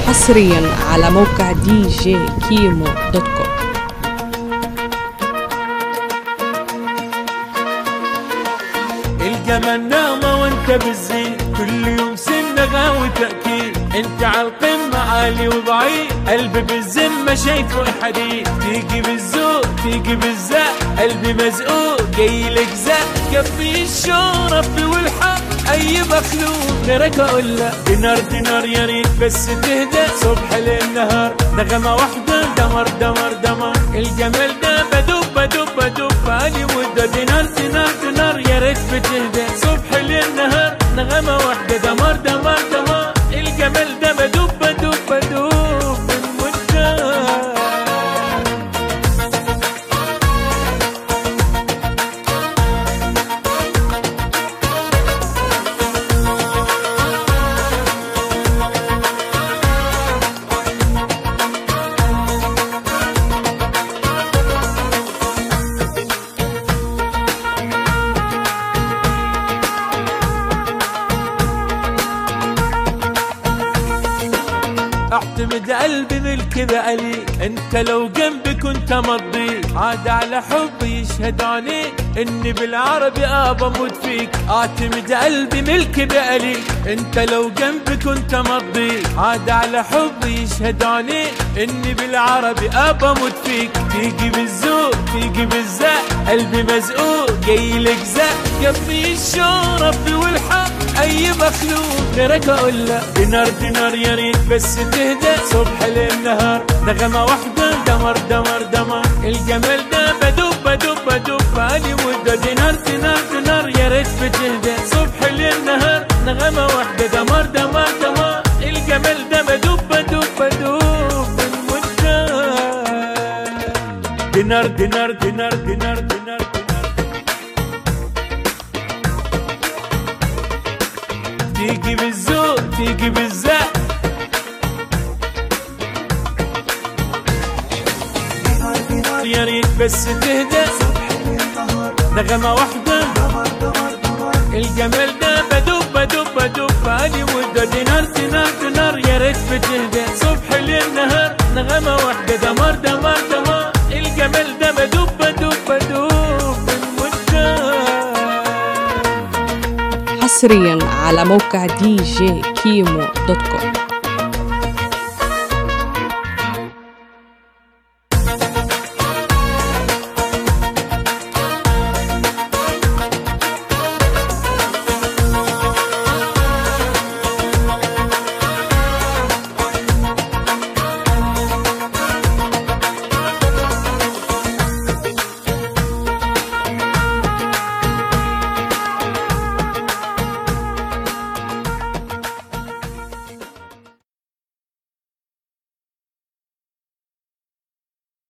حصريا على موقع دي جي كيمو دوت كوم الجمال نعمة وانت بالزين كل يوم سنة وتأكيد انت على القمة عالي وضعيف قلبي بالذمة شايفه حديد تيجي بالذوق تيجي بالزق قلبي مزقوق جاي لك زق كفي الشرف والحق اي مخلوق غيرك اقول لك دينار دينار يا ريت بس تهدى صبح للنهار نغمة واحدة دمر دمر دمر الجمال ده بدوب بدوب بدوب بالي مدة دينار دينار دينار يا ريت بتهدى صبح للنهار نغمة واحدة دمر دمر دمر الجمال ده بدوب بدوب بدوب بالمدة اعتمد قلبي بالكذا عليك انت لو جنبي كنت مضيك عاد على حبي يشهد عليك اني بالعربي ابى اموت فيك اعتمد قلبي بالكذا عليك انت لو جنبي كنت مضيك عاد على حبي يشهد عليك اني بالعربي ابى اموت فيك تيجي بالذوق تيجي بالزق قلبي مزقوق جاي لك زق جنبي الشرف والحق اي مخلوق غيرك اقول لك دينار دينار يا ريت بس تهدى صبح للنهار نغمة واحدة دمر دمر دمر الجمال ده بدوب بدوب بدوب بالي مدة دينار دينار دينار يا ريت بتهدى صبح للنهار نغمة واحدة دمر دمر دمر الجمال ده بدوب بدوب بدوب بالمدة دينار دينار دينار دينار دينار تيجي بالذوق تيجي بالزق يا ريت بس تهدى نغمة واحدة الجمال ده بدوب بدوب بدوب بالي مدة دينار دينار دينار يا ريت بتهدى صبح للنهار نغمة واحدة دمار دمار دمار الجمال ده بدوب بدوب بدوب بالمدة حصريا على موقع دي جي كيمو دوت كوم